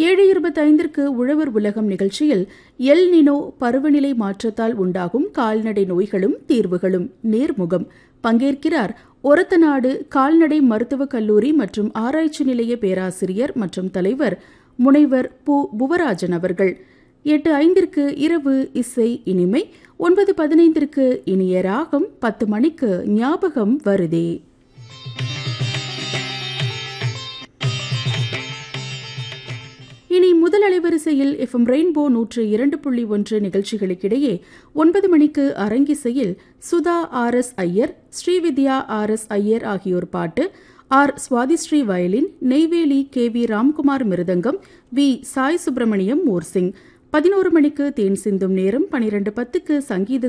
ஏழு இருபத்தைந்திற்கு உழவர் உலகம் நிகழ்ச்சியில் எல் நினோ பருவநிலை மாற்றத்தால் உண்டாகும் கால்நடை நோய்களும் தீர்வுகளும் நேர்முகம் பங்கேற்கிறார் ஒரத்தநாடு கால்நடை மருத்துவக் கல்லூரி மற்றும் ஆராய்ச்சி நிலைய பேராசிரியர் மற்றும் தலைவர் முனைவர் பு புவராஜன் அவர்கள் எட்டு ஐந்திற்கு இரவு இசை இனிமை ஒன்பது பதினைந்திற்கு இனிய ராகம் பத்து மணிக்கு ஞாபகம் வருதே இனி முதல் அலைவரிசையில் எஃப்எம் ரெயின்போ நூற்று இரண்டு புள்ளி ஒன்று நிகழ்ச்சிகளுக்கிடையே ஒன்பது மணிக்கு அரங்கிசையில் Sudha R S Iyer Srividya R S Iyer ஆகியோர் பாட்டு R Swathisri violin Neyveli K V Ramkumar mridangam V Sai Subramaniam morsing பதினோரு மணிக்கு தேன் சிந்தும் நேரம் பனிரெண்டு பத்துக்கு சங்கீத